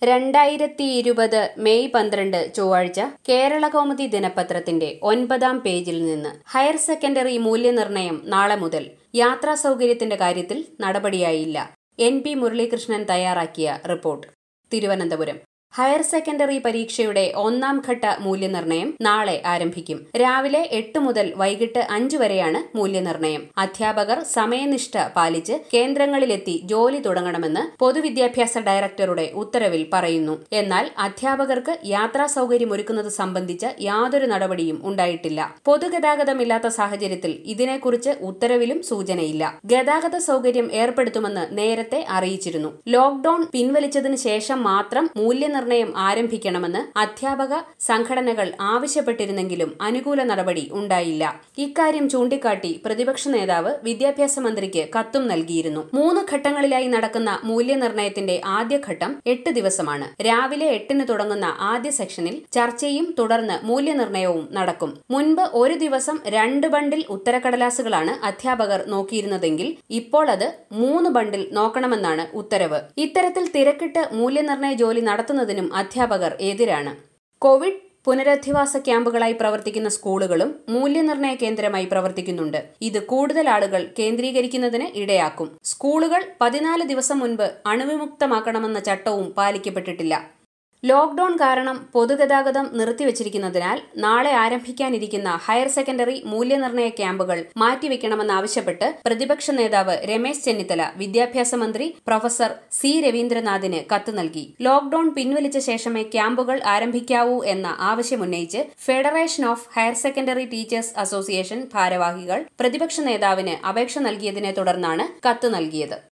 രണ്ടായിരത്തി ഇരുപത് മെയ് പന്ത്രണ്ട് ചൊവ്വാഴ്ച കേരള കൗമുദി ദിനപത്രത്തിന്റെ ഒൻപതാം പേജിൽ നിന്ന് ഹയർ സെക്കൻഡറി മൂല്യനിർണ്ണയം നാളെ മുതൽ യാത്രാ സൗകര്യത്തിന്റെ കാര്യത്തിൽ നടപടിയായില്ല എൻ പി മുരളീകൃഷ്ണൻ തയ്യാറാക്കിയ റിപ്പോർട്ട് തിരുവനന്തപുരം ഹയർ സെക്കൻഡറി പരീക്ഷയുടെ ഒന്നാം ഘട്ട മൂല്യനിർണ്ണയം നാളെ ആരംഭിക്കും രാവിലെ എട്ട് മുതൽ വൈകിട്ട് അഞ്ച് വരെയാണ് മൂല്യനിർണ്ണയം അധ്യാപകർ സമയനിഷ്ഠ പാലിച്ച് കേന്ദ്രങ്ങളിലെത്തി ജോലി തുടങ്ങണമെന്ന് പൊതുവിദ്യാഭ്യാസ ഡയറക്ടറുടെ ഉത്തരവിൽ പറയുന്നു എന്നാൽ അധ്യാപകർക്ക് യാത്രാ സൗകര്യമൊരുക്കുന്നത് സംബന്ധിച്ച് യാതൊരു നടപടിയും ഉണ്ടായിട്ടില്ല പൊതുഗതാഗതമില്ലാത്ത സാഹചര്യത്തിൽ ഇതിനെക്കുറിച്ച് ഉത്തരവിലും സൂചനയില്ല ഗതാഗത സൗകര്യം ഏർപ്പെടുത്തുമെന്ന് നേരത്തെ അറിയിച്ചിരുന്നു ലോക്ഡൌൺ പിൻവലിച്ചതിന് ശേഷം മാത്രം മൂല്യനിർണ്ണയം ആരംഭിക്കണമെന്ന് അധ്യാപക സംഘടനകൾ ആവശ്യപ്പെട്ടിരുന്നെങ്കിലും അനുകൂല നടപടി ഉണ്ടായില്ല ഇക്കാര്യം ചൂണ്ടിക്കാട്ടി പ്രതിപക്ഷ നേതാവ് വിദ്യാഭ്യാസ മന്ത്രിക്ക് കത്തും നൽകിയിരുന്നു മൂന്ന് ഘട്ടങ്ങളിലായി നടക്കുന്ന മൂല്യനിർണ്ണയത്തിന്റെ ആദ്യഘട്ടം എട്ട് ദിവസമാണ് രാവിലെ എട്ടിന് തുടങ്ങുന്ന ആദ്യ സെക്ഷനിൽ ചർച്ചയും തുടർന്ന് മൂല്യനിർണ്ണയവും നടക്കും മുൻപ് ഒരു ദിവസം രണ്ട് ബണ്ടിൽ ഉത്തരക്കടലാസുകളാണ് അധ്യാപകർ നോക്കിയിരുന്നതെങ്കിൽ ഇപ്പോൾ അത് മൂന്ന് ബണ്ടിൽ നോക്കണമെന്നാണ് ഉത്തരവ് ഇത്തരത്തിൽ തിരക്കിട്ട് മൂല്യനിർണ്ണയ ജോലി നടത്തുന്നതിനും അധ്യാപകർ എതിരാണ് കോവിഡ് പുനരധിവാസ ക്യാമ്പുകളായി പ്രവർത്തിക്കുന്ന സ്കൂളുകളും മൂല്യനിർണ്ണയ കേന്ദ്രമായി പ്രവർത്തിക്കുന്നുണ്ട് ഇത് കൂടുതൽ ആളുകൾ കേന്ദ്രീകരിക്കുന്നതിന് ഇടയാക്കും സ്കൂളുകൾ പതിനാല് ദിവസം മുൻപ് അണുവിമുക്തമാക്കണമെന്ന ചട്ടവും പാലിക്കപ്പെട്ടിട്ടില്ല ലോക്ഡൌൺ കാരണം പൊതുഗതാഗതം നിർത്തിവച്ചിരിക്കുന്നതിനാൽ നാളെ ആരംഭിക്കാനിരിക്കുന്ന ഹയർ സെക്കൻഡറി മൂല്യനിർണ്ണയ ക്യാമ്പുകൾ മാറ്റിവെക്കണമെന്നാവശ്യപ്പെട്ട് പ്രതിപക്ഷ നേതാവ് രമേശ് ചെന്നിത്തല വിദ്യാഭ്യാസ മന്ത്രി പ്രൊഫസർ സി രവീന്ദ്രനാഥിന് കത്ത് നൽകി ലോക്ഡൌൺ പിൻവലിച്ച ശേഷമേ ക്യാമ്പുകൾ ആരംഭിക്കാവൂ എന്ന ആവശ്യമുന്നയിച്ച് federation of higher secondary teachers association ഭാരവാഹികൾ പ്രതിപക്ഷ നേതാവിന് അപേക്ഷ നൽകിയതിനെ തുടർന്നാണ് കത്ത് നൽകിയത്